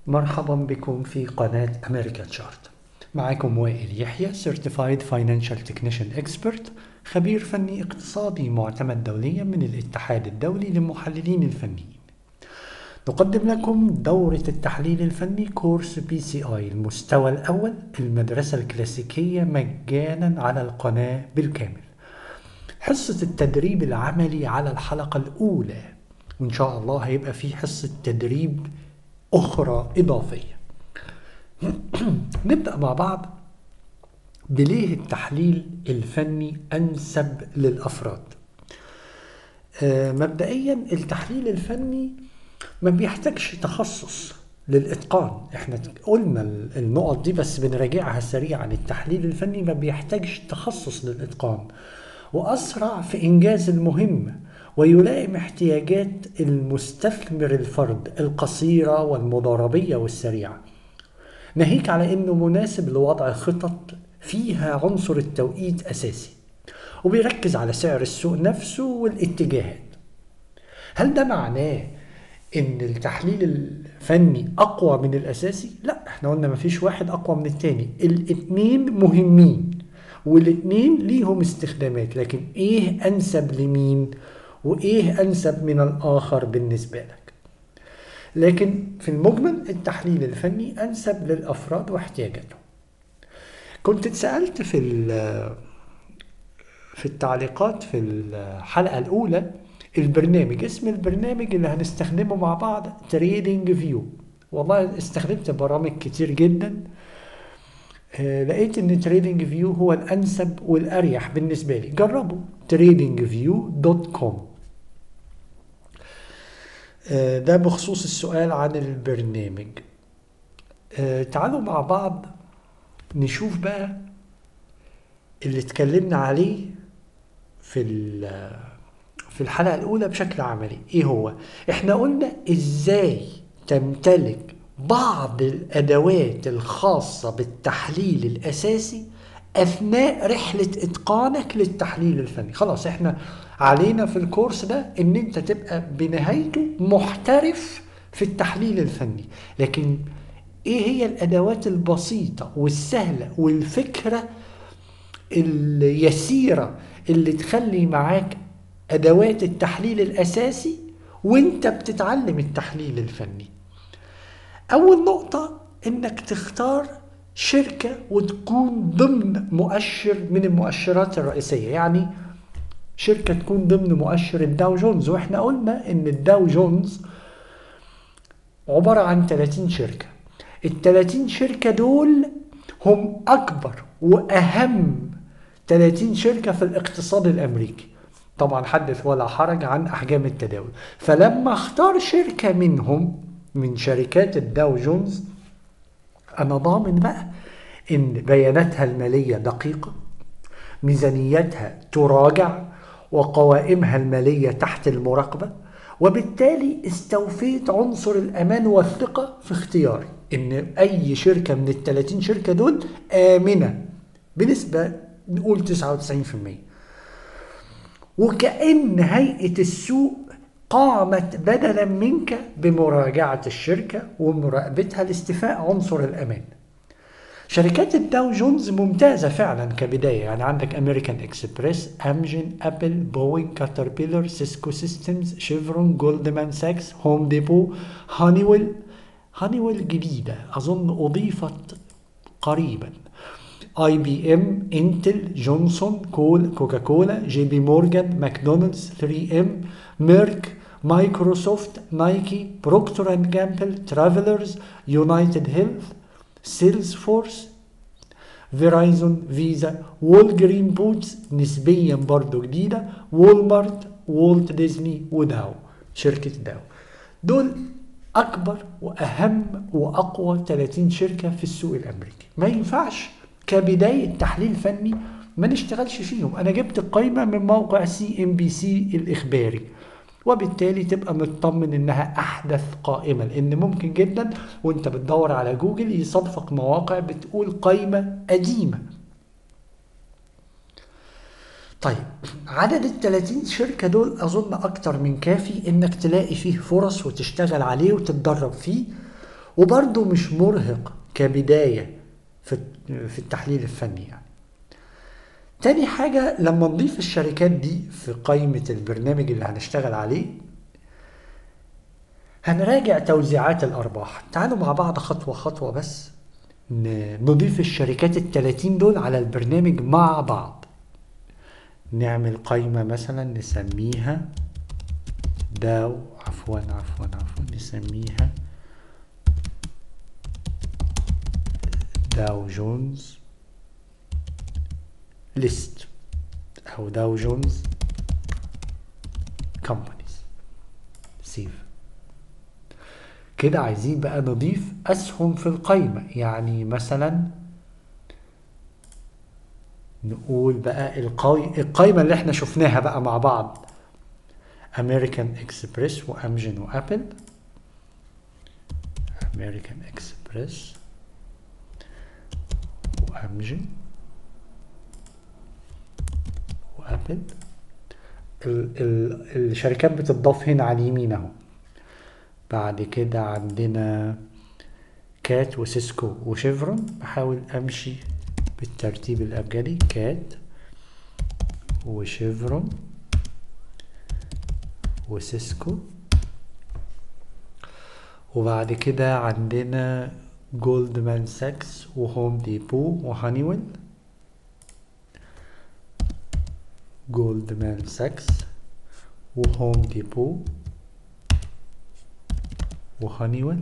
مرحبا بكم في قناة أمريكا تشارت معكم وائل يحيى Certified Financial Technician Expert خبير فني اقتصادي معتمد دوليا من الاتحاد الدولي للمحللين الفنيين نقدم لكم دورة التحليل الفني كورس بي سي اي المستوى الأول المدرسة الكلاسيكية مجانا على القناة بالكامل حصة التدريب العملي على الحلقة الأولى وإن شاء الله هيبقى في حصة تدريب أخرى إضافية نبدأ مع بعض بليه التحليل الفني أنسب للأفراد آه، مبدئيا التحليل الفني ما بيحتاجش تخصص للإتقان احنا قلنا النقط دي بس بنراجعها سريعا التحليل الفني ما بيحتاجش تخصص للإتقان وأسرع في إنجاز المهمة ويلائم احتياجات المستثمر الفرد القصيرة والمضاربية والسريعة ناهيك على أنه مناسب لوضع خطط فيها عنصر التوقيت أساسي وبيركز على سعر السوق نفسه والاتجاهات هل ده معناه ان التحليل الفني اقوى من الاساسي لا احنا قلنا مفيش واحد اقوى من التاني الاتنين مهمين والاتنين ليهم استخدامات لكن ايه انسب لمين وايه انسب من الاخر بالنسبه لك لكن في المجمل التحليل الفني انسب للافراد واحتياجاتهم كنت اتسالت في في التعليقات في الحلقه الاولى البرنامج اسم البرنامج اللي هنستخدمه مع بعض تريدنج فيو والله استخدمت برامج كتير جدا آه لقيت ان تريدنج فيو هو الانسب والاريح بالنسبه لي جربوا tradingview.com آه ده بخصوص السؤال عن البرنامج آه تعالوا مع بعض نشوف بقى اللي اتكلمنا عليه في في الحلقة الأولى بشكل عملي إيه هو؟ إحنا قلنا إزاي تمتلك بعض الأدوات الخاصة بالتحليل الأساسي أثناء رحلة إتقانك للتحليل الفني خلاص إحنا علينا في الكورس ده إن أنت تبقى بنهايته محترف في التحليل الفني لكن إيه هي الأدوات البسيطة والسهلة والفكرة اليسيرة اللي تخلي معاك ادوات التحليل الاساسي وانت بتتعلم التحليل الفني اول نقطة انك تختار شركة وتكون ضمن مؤشر من المؤشرات الرئيسية يعني شركة تكون ضمن مؤشر الداو جونز واحنا قلنا ان الداو جونز عبارة عن 30 شركة ال 30 شركة دول هم أكبر وأهم 30 شركة في الاقتصاد الأمريكي طبعا حدث ولا حرج عن احجام التداول فلما اختار شركه منهم من شركات الداو جونز انا ضامن بقى ان بياناتها الماليه دقيقه ميزانيتها تراجع وقوائمها الماليه تحت المراقبه وبالتالي استوفيت عنصر الامان والثقه في اختياري ان اي شركه من ال 30 شركه دول امنه بنسبه نقول 99% وكأن هيئة السوق قامت بدلا منك بمراجعة الشركة ومراقبتها لاستيفاء عنصر الأمان شركات الداو جونز ممتازة فعلا كبداية يعني عندك أمريكان إكسبريس أمجن أبل بوينغ كاتربيلر سيسكو سيستمز شيفرون جولدمان ساكس هوم ديبو هانيويل هانيويل جديدة أظن أضيفت قريبا اي بي ام انتل جونسون كول كوكاكولا جي بي مورجان ماكدونالدز 3 ام ميرك مايكروسوفت نايكي بروكتور اند جامبل ترافلرز يونايتد هيلث سيلز فورس فيرايزون فيزا وول جرين بوتس نسبيا برضو جديدة وولمارت وولت ديزني وداو شركة داو دول أكبر وأهم وأقوى 30 شركة في السوق الأمريكي ما ينفعش كبداية تحليل فني ما نشتغلش فيهم انا جبت القايمة من موقع سي ام بي سي الاخباري وبالتالي تبقى مطمن انها احدث قائمة لان ممكن جدا وانت بتدور على جوجل يصادفك مواقع بتقول قايمة قديمة طيب عدد ال 30 شركة دول أظن أكتر من كافي إنك تلاقي فيه فرص وتشتغل عليه وتتدرب فيه وبرضه مش مرهق كبداية في في التحليل الفني يعني تاني حاجة لما نضيف الشركات دي في قائمة البرنامج اللي هنشتغل عليه هنراجع توزيعات الأرباح تعالوا مع بعض خطوة خطوة بس نضيف الشركات التلاتين دول على البرنامج مع بعض نعمل قائمة مثلا نسميها داو عفوا عفوا عفوا نسميها داو جونز ليست أو داو جونز كومبانيز سيف كده عايزين بقى نضيف أسهم في القايمة يعني مثلا نقول بقى القاي... القايمة اللي احنا شفناها بقى مع بعض امريكان اكسبريس وامجن وابل امريكان اكسبريس وامجن وابل ال ال الشركات بتضاف هنا على اليمين اهو بعد كده عندنا كات وسيسكو وشيفرون بحاول امشي بالترتيب الابجدي كات وشيفرون وسيسكو وبعد كده عندنا جولدمان ساكس وهوم ديبو وهانيويل جولدمان ساكس وهوم ديبو وهانيويل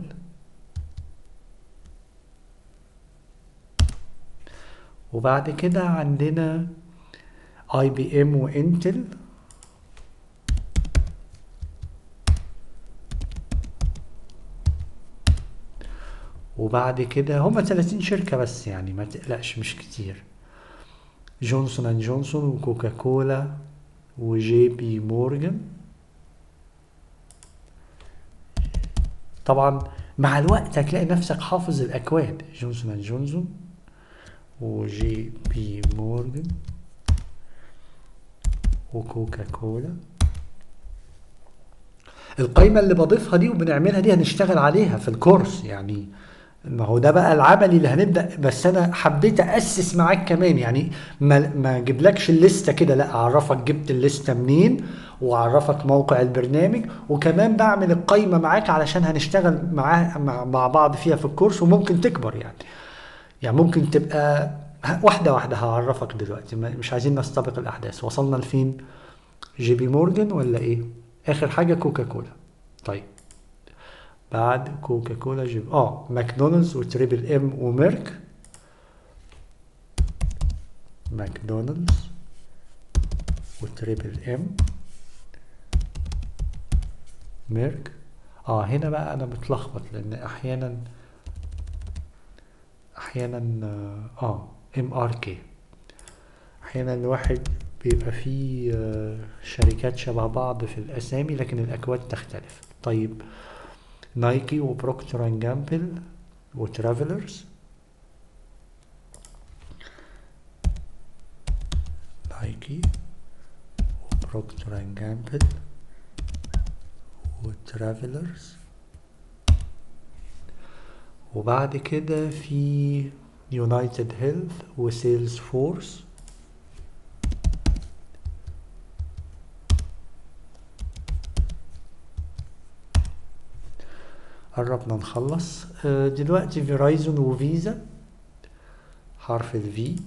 وبعد كده عندنا اي بي ام وانتل وبعد كده هما 30 شركة بس يعني ما تقلقش مش كتير جونسون اند جونسون وكوكا كولا وجي بي مورجان طبعا مع الوقت هتلاقي نفسك حافظ الاكواد جونسون اند جونسون وجي بي مورجان وكوكا كولا القايمة اللي بضيفها دي وبنعملها دي هنشتغل عليها في الكورس يعني ما هو ده بقى العملي اللي هنبدا بس انا حبيت اسس معاك كمان يعني ما ما اجيبلكش الليسته كده لا اعرفك جبت الليسته منين واعرفك موقع البرنامج وكمان بعمل القايمه معاك علشان هنشتغل معاه مع بعض فيها في الكورس وممكن تكبر يعني يعني ممكن تبقى واحده واحده هعرفك دلوقتي مش عايزين نستبق الاحداث وصلنا لفين جي بي مورجان ولا ايه اخر حاجه كوكا كولا طيب بعد كوكا كولا جيب اه ماكدونالدز وتريبل ام وميرك ماكدونالدز وتريبل ام ميرك اه هنا بقى انا متلخبط لان احيانا احيانا اه ام ار كي احيانا الواحد بيبقى فيه شركات شبه بعض في الاسامي لكن الاكواد تختلف طيب نايكي وبروكتور اند جامبل وترافلرز نايكي وبروكتور اند جامبل وترافلرز وبعد كده في يونايتد هيلث وسيلز فورس قربنا نخلص دلوقتي فيرايزون وفيزا حرف الفي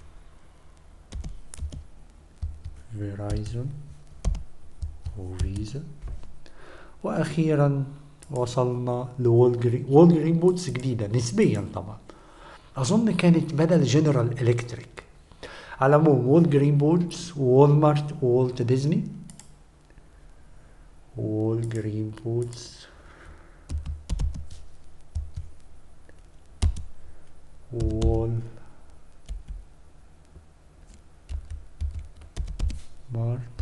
فيرايزون وفيزا واخيرا وصلنا لولجرين وولجرين بوتس جديده نسبيا طبعا اظن كانت بدل جنرال الكتريك على العموم وولجرين بوتس وولمارت وولت ديزني وولجرين بوتس وول مارت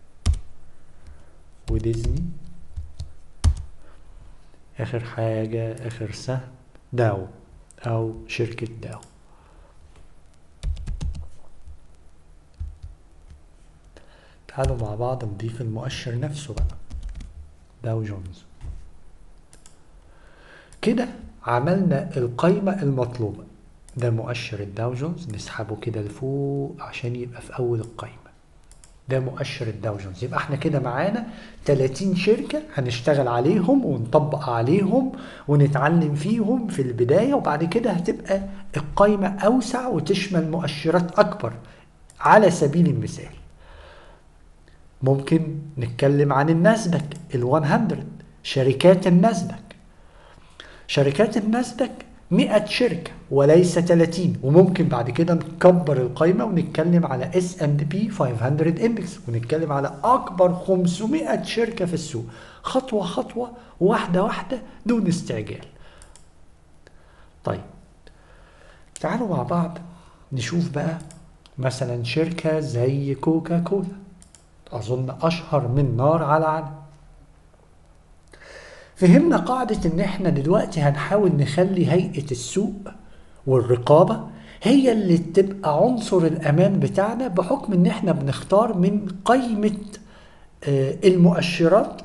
وديزني اخر حاجة اخر سهم داو او شركة داو تعالوا مع بعض نضيف المؤشر نفسه بقى داو جونز كده عملنا القايمة المطلوبة ده مؤشر الداو جونز نسحبه كده لفوق عشان يبقى في أول القايمة ده مؤشر الداو جونز يبقى احنا كده معانا 30 شركة هنشتغل عليهم ونطبق عليهم ونتعلم فيهم في البداية وبعد كده هتبقى القايمة أوسع وتشمل مؤشرات أكبر على سبيل المثال ممكن نتكلم عن الناسدك ال 100 شركات الناسدك شركات الناسدك 100 شركة وليس 30 وممكن بعد كده نكبر القائمة ونتكلم على اس اند بي 500 اندكس ونتكلم على اكبر 500 شركة في السوق خطوة خطوة واحدة واحدة دون استعجال طيب تعالوا مع بعض نشوف بقى مثلا شركة زي كوكا كولا أظن أشهر من نار على علم فهمنا قاعدة إن إحنا دلوقتي هنحاول نخلي هيئة السوق والرقابة هي اللي تبقى عنصر الأمان بتاعنا بحكم إن إحنا بنختار من قائمة آه، المؤشرات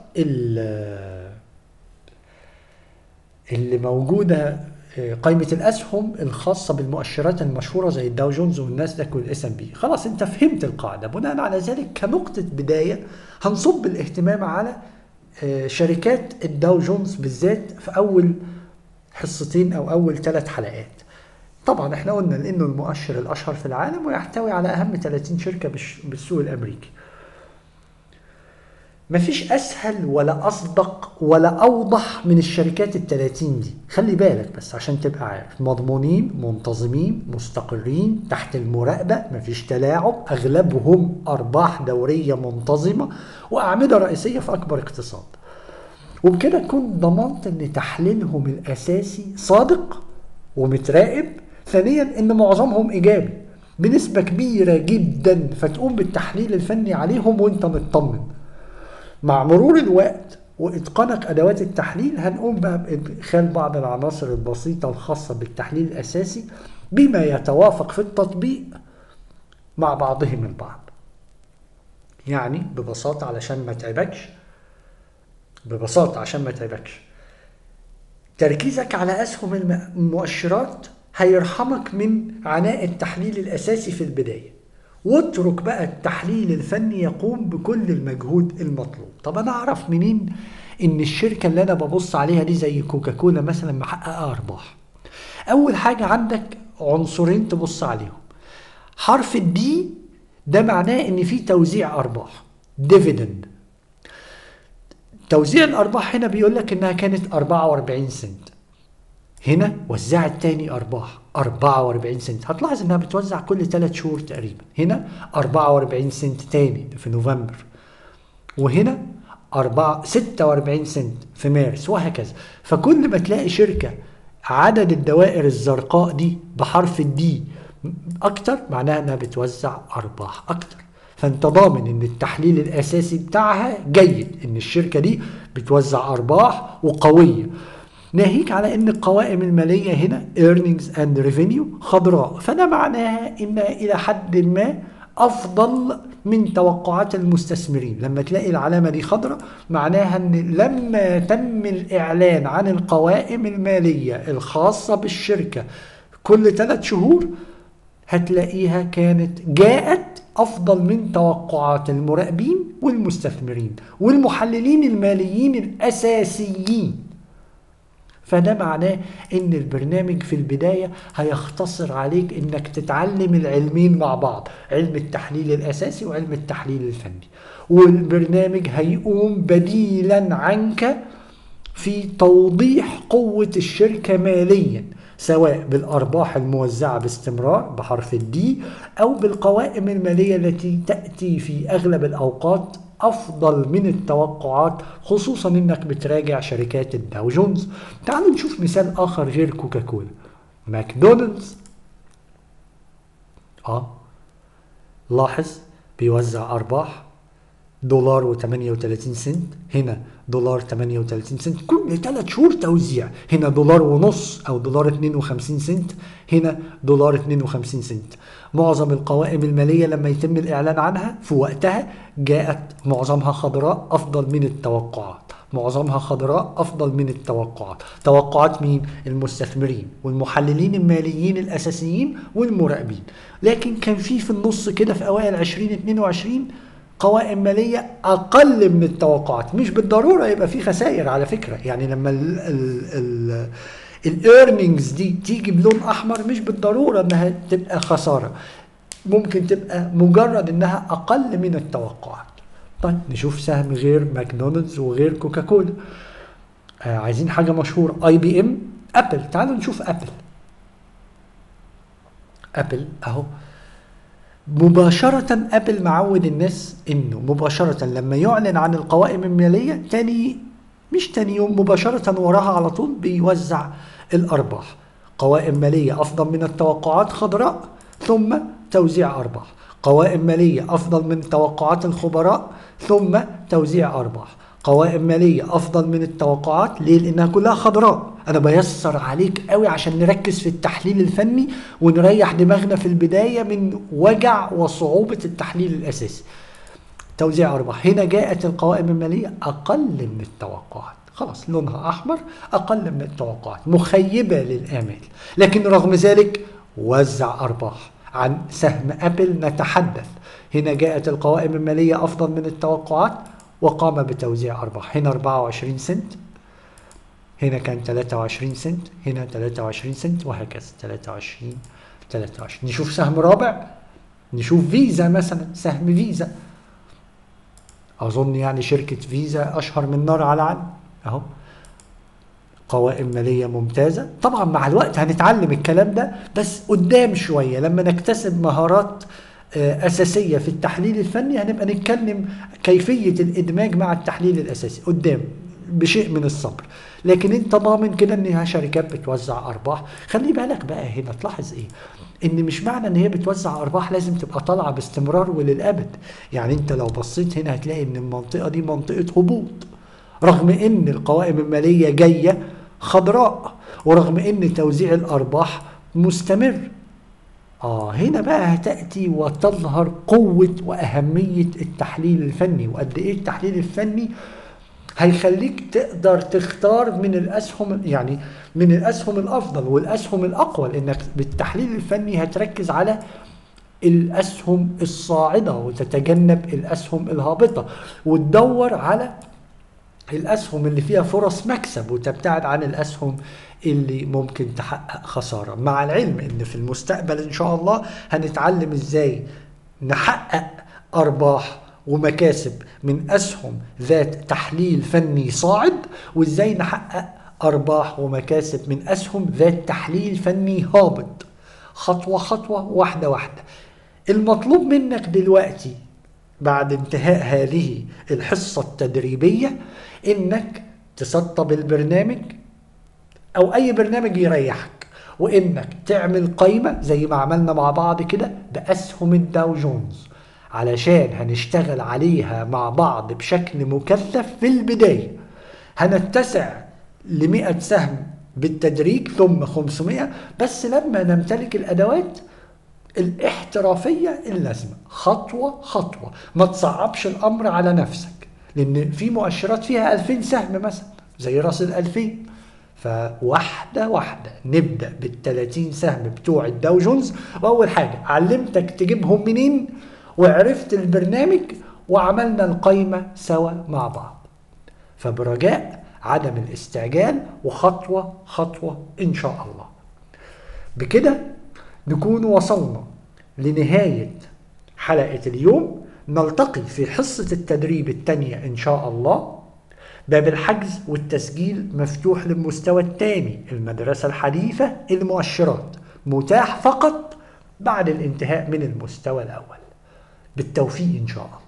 اللي موجودة آه، قائمة الأسهم الخاصة بالمؤشرات المشهورة زي الداو جونز والناسداك والاس ام بي خلاص انت فهمت القاعدة بناء على ذلك كنقطة بداية هنصب الاهتمام على آه، شركات الداو جونز بالذات في اول حصتين او اول ثلاث حلقات طبعا احنا قلنا انه المؤشر الاشهر في العالم ويحتوي على اهم 30 شركه بالسوق الامريكي مفيش اسهل ولا اصدق ولا اوضح من الشركات ال 30 دي خلي بالك بس عشان تبقى عارف مضمونين منتظمين مستقرين تحت المراقبه مفيش تلاعب اغلبهم ارباح دوريه منتظمه واعمده رئيسيه في اكبر اقتصاد وبكده تكون ضمنت ان تحليلهم الاساسي صادق ومتراقب ثانيا ان معظمهم ايجابي بنسبه كبيره جدا فتقوم بالتحليل الفني عليهم وانت مطمن مع مرور الوقت واتقانك ادوات التحليل هنقوم بقى بادخال بعض العناصر البسيطه الخاصه بالتحليل الاساسي بما يتوافق في التطبيق مع بعضهم البعض يعني ببساطه علشان ما تعبكش ببساطه عشان ما تعبكش تركيزك على اسهم المؤشرات هيرحمك من عناء التحليل الاساسي في البدايه واترك بقى التحليل الفني يقوم بكل المجهود المطلوب طب انا اعرف منين ان الشركه اللي انا ببص عليها دي زي كوكاكولا مثلا محققه ارباح اول حاجه عندك عنصرين تبص عليهم حرف الدي ده معناه ان في توزيع ارباح ديفيدند توزيع الارباح هنا بيقول لك انها كانت 44 سنت هنا وزعت تاني ارباح 44 سنت هتلاحظ انها بتوزع كل 3 شهور تقريبا هنا 44 سنت تاني في نوفمبر وهنا 4 46 سنت في مارس وهكذا فكل ما تلاقي شركه عدد الدوائر الزرقاء دي بحرف الدي اكتر معناها انها بتوزع ارباح اكتر فانت ضامن ان التحليل الاساسي بتاعها جيد ان الشركه دي بتوزع ارباح وقويه ناهيك على ان القوائم الماليه هنا earnings and revenue خضراء فده معناها انها الى حد ما افضل من توقعات المستثمرين لما تلاقي العلامه دي خضراء معناها ان لما تم الاعلان عن القوائم الماليه الخاصه بالشركه كل ثلاث شهور هتلاقيها كانت جاءت افضل من توقعات المراقبين والمستثمرين والمحللين الماليين الاساسيين فده معناه ان البرنامج في البداية هيختصر عليك انك تتعلم العلمين مع بعض علم التحليل الاساسي وعلم التحليل الفني والبرنامج هيقوم بديلا عنك في توضيح قوة الشركة ماليا سواء بالأرباح الموزعة باستمرار بحرف الدي أو بالقوائم المالية التي تأتي في أغلب الأوقات افضل من التوقعات خصوصا انك بتراجع شركات الداو جونز تعالوا نشوف مثال اخر غير كوكاكولا ماكدونالدز اه لاحظ بيوزع ارباح دولار و38 سنت هنا دولار 38 سنت كل ثلاث شهور توزيع هنا دولار ونص او دولار 52 سنت هنا دولار 52 سنت معظم القوائم المالية لما يتم الإعلان عنها في وقتها جاءت معظمها خضراء أفضل من التوقعات معظمها خضراء أفضل من التوقعات توقعات مين؟ المستثمرين والمحللين الماليين الأساسيين والمراقبين لكن كان في في النص كده في أوائل 2022 قوائم مالية أقل من التوقعات مش بالضرورة يبقى في خسائر على فكرة يعني لما ال ال ال الايرنينجز دي تيجي بلون احمر مش بالضروره انها تبقى خساره ممكن تبقى مجرد انها اقل من التوقعات طيب نشوف سهم غير ماكدونالدز وغير كوكاكولا آه عايزين حاجه مشهوره اي بي ام ابل تعالوا نشوف ابل ابل اهو مباشرة ابل معود الناس انه مباشرة لما يعلن عن القوائم المالية تاني مش تاني يوم مباشرة وراها على طول بيوزع الارباح قوائم مالية افضل من التوقعات خضراء ثم توزيع ارباح قوائم مالية افضل من توقعات الخبراء ثم توزيع ارباح قوائم مالية افضل من التوقعات ليه لانها كلها خضراء انا بيسر عليك قوي عشان نركز في التحليل الفني ونريح دماغنا في البداية من وجع وصعوبة التحليل الاساسي توزيع ارباح هنا جاءت القوائم المالية اقل من التوقعات خلاص لونها احمر اقل من التوقعات مخيبة للامال لكن رغم ذلك وزع ارباح عن سهم ابل نتحدث هنا جاءت القوائم المالية افضل من التوقعات وقام بتوزيع ارباح هنا 24 سنت هنا كان 23 سنت هنا 23 سنت وهكذا 23 23 نشوف سهم رابع نشوف فيزا مثلا سهم فيزا اظن يعني شركة فيزا اشهر من نار على علم اهو قوائم مالية ممتازة طبعا مع الوقت هنتعلم الكلام ده بس قدام شوية لما نكتسب مهارات أساسية في التحليل الفني هنبقى نتكلم كيفية الإدماج مع التحليل الأساسي قدام بشيء من الصبر لكن انت ضامن كده انها شركات بتوزع ارباح خلي بالك بقى هنا تلاحظ ايه ان مش معنى ان هي بتوزع ارباح لازم تبقى طالعه باستمرار وللابد يعني انت لو بصيت هنا هتلاقي ان المنطقه دي منطقه هبوط رغم ان القوائم الماليه جايه خضراء ورغم ان توزيع الارباح مستمر اه هنا بقى هتاتي وتظهر قوه واهميه التحليل الفني وقد ايه التحليل الفني هيخليك تقدر تختار من الاسهم يعني من الاسهم الافضل والاسهم الاقوى لانك بالتحليل الفني هتركز على الاسهم الصاعده وتتجنب الاسهم الهابطه وتدور على الاسهم اللي فيها فرص مكسب وتبتعد عن الاسهم اللي ممكن تحقق خساره مع العلم ان في المستقبل ان شاء الله هنتعلم ازاي نحقق ارباح ومكاسب من اسهم ذات تحليل فني صاعد وازاي نحقق ارباح ومكاسب من اسهم ذات تحليل فني هابط خطوه خطوه واحده واحده المطلوب منك دلوقتي بعد انتهاء هذه الحصه التدريبيه انك تسطب البرنامج او اي برنامج يريحك وانك تعمل قائمه زي ما عملنا مع بعض كده باسهم الداو جونز علشان هنشتغل عليها مع بعض بشكل مكثف في البدايه هنتسع ل 100 سهم بالتدريج ثم 500 بس لما نمتلك الادوات الاحترافيه اللازمه خطوه خطوه ما تصعبش الامر على نفسك لان في مؤشرات فيها 2000 سهم مثلا زي راس ال 2000 فواحده واحده نبدا بال 30 سهم بتوع الداو جونز واول حاجه علمتك تجيبهم منين وعرفت البرنامج وعملنا القايمه سوا مع بعض فبرجاء عدم الاستعجال وخطوه خطوه ان شاء الله بكده نكون وصلنا لنهايه حلقه اليوم نلتقي في حصه التدريب الثانيه ان شاء الله باب الحجز والتسجيل مفتوح للمستوى الثاني المدرسة الحديثة المؤشرات متاح فقط بعد الانتهاء من المستوى الأول بالتوفيق إن شاء الله